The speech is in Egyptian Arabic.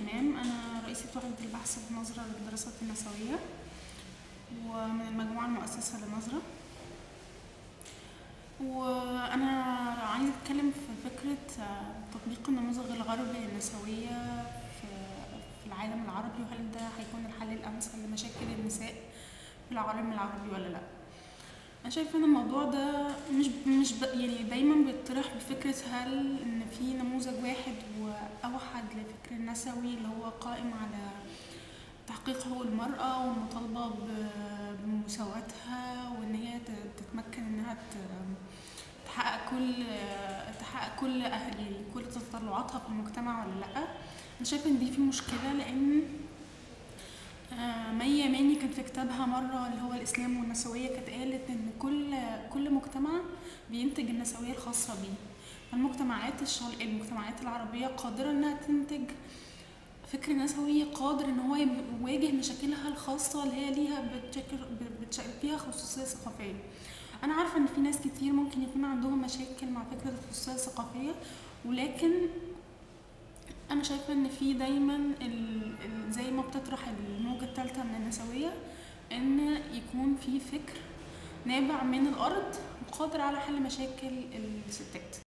إمام أنا رئيسة وحدة البحث في نظرة للدراسات النسوية ومن المجموعة المؤسسة لنظرة وأنا عايزة أتكلم في فكرة تطبيق النموذج الغربي للنسوية في في العالم العربي وهل ده هيكون الحل الأمثل لمشاكل النساء في العالم العربي ولا لأ أنا شايفة إن الموضوع ده مش مش ب- يعني دايما بيطرح بفكرة هل إن في نموذج واحد وأوحد للفكر النسوي اللي هو قائم على تحقيق حقوق المرأة والمطالبة ب- بمساواتها وإن هي ت- تتمكن إنها ت- تحقق كل تحقق كل أه- يعني كل تطلعاتها في المجتمع ولا لأ أنا شايفة إن دي في مشكلة لأن آه، مي يماني كان في كتابها مرة اللي هو الإسلام والنسوية كانت قالت إن كل كل مجتمع بينتج النسوية الخاصة بيه المجتمعات الشرق المجتمعات العربية قادرة إنها تنتج فكر نسوي قادر إن هو يواجه مشاكلها الخاصة اللي هي ليها بتشكل بتشكل فيها خصوصية ثقافية أنا عارفة إن في ناس كتير ممكن يكون عندهم مشاكل مع فكرة الخصوصية الثقافية ولكن انا شايفه ان في دايما ال... ال... زي ما بتطرح الموجه الثالثه من النسويه ان يكون في فكر نابع من الارض وقادر على حل مشاكل الستات